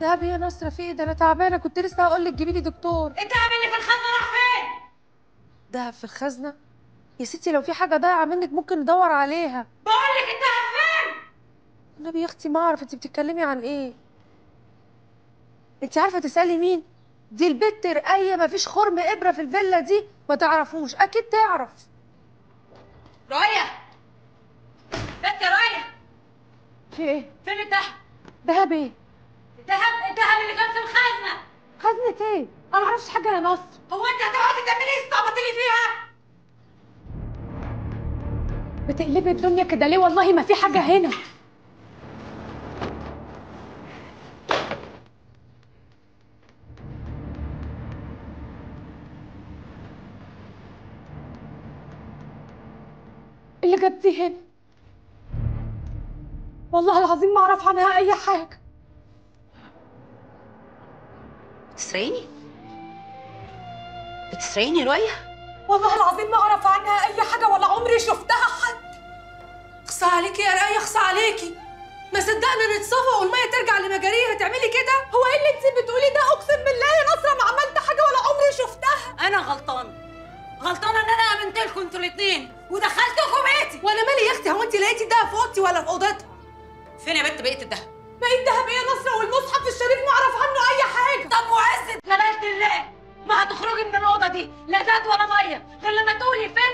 دهب يا نصرة في ايه ده انا تعبانه كنت لسه هقول لك جيبي لي دكتور الدهب اللي في الخزنه راح فين؟ دهب في الخزنه يا ستي لو في حاجه ضايعه منك ممكن ندور عليها بقول لك الدهب فين؟ النبي يا اختي ما اعرف انت بتتكلمي عن ايه انت عارفه تسالي مين دي البت رقيه ما فيش خرم ابره في الفيلا دي ما تعرفوش اكيد تعرف رؤية بنت رؤية في ايه فين الدهب؟ دهب ايه الدهب الدهب اللي كان في الخزنه خزنه ايه انا ما اعرفش حاجه يا نصر هو انت هتقعدي تعملي ايه استعبطي لي فيها؟ بتقلبي الدنيا كده ليه والله ما في حاجه هنا اللي جت دي هنا والله العظيم ما اعرف عنها اي حاجه بتسرقيني؟ بتسرقيني رؤية؟ والله العظيم ما اعرف عنها اي حاجه ولا عمري شفتها حد اخصى عليكي يا رأي اخصى عليكي ما صدقنا نتصفى والميه ترجع لمجاريها تعملي كده هو ايه اللي انت بتقولي ده اقسم بالله يا نصره ما عملت حاجه ولا عمري شفتها انا غلطانه غلطانه ان انا امنت لكم انتوا الاثنين ودخلتكم بيتي وانا مالي يا اختي هو انت لقيتي الدهب في اوضتي ولا في اوضتها فين يا بنت بقيه الدهب؟ بقيت دهب ايه يا نصره والمصحف الشريف ما اعرف عنه اي حاجه طب وعزة جلالة الله ما هتخرجي من الأوضة دي لا زاد ولا مية غير لما تقولي فين